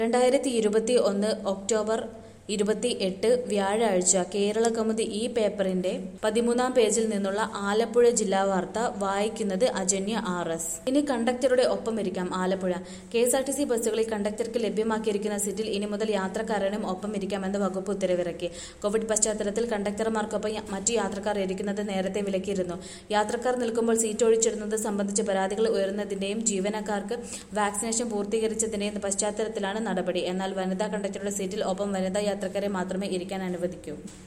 രണ്ടായിരത്തി ഇരുപത്തി ഒന്ന് ഒക്ടോബർ ഇരുപത്തി എട്ട് വ്യാഴാഴ്ച കേരള കൗമുദി ഈ പേപ്പറിന്റെ പതിമൂന്നാം പേജിൽ നിന്നുള്ള ആലപ്പുഴ ജില്ലാ വാർത്ത വായിക്കുന്നത് അജന്യ ആർ എസ് ഇനി കണ്ടക്ടറുടെ ഒപ്പം ഇരിക്കാം Alappuzha K S R T C ബസ്സുകളിൽ കണ്ടക്ടർക്ക് ലഭ്യമാക്കിയിരിക്കുന്ന സീറ്റിൽ ഇനി മുതൽ യാത്രക്കാരനും ഒപ്പം ഇരിക്കാമെന്ന് വകുപ്പ് ഉത്തരവിറക്കി കോവിഡ് പശ്ചാത്തലത്തിൽ കണ്ടക്ടർമാർക്കൊപ്പം യ- മറ്റു യാത്രക്കാർ ഇരിക്കുന്നത് നേരത്തെ വിലക്കിയിരുന്നു യാത്രക്കാർ നിൽക്കുമ്പോൾ സീറ്റ് ഒഴിച്ചിടുന്നത് സംബന്ധിച്ച് പരാതികൾ ഉയർന്നതിന്റെയും ജീവനക്കാർക്ക് വാക്സിനേഷൻ പൂർത്തീകരിച്ചതിന്റെയും പശ്ചാത്തലത്തിലാണ് നടപടി എന്നാൽ വനിതാ കണ്ടക്ടറുടെ സീറ്റിൽ ഒപ്പം വനിതാ യാത്രക്കാരെ മാത്രമേ ഇരിക്കാൻ അനുവദിക്കൂ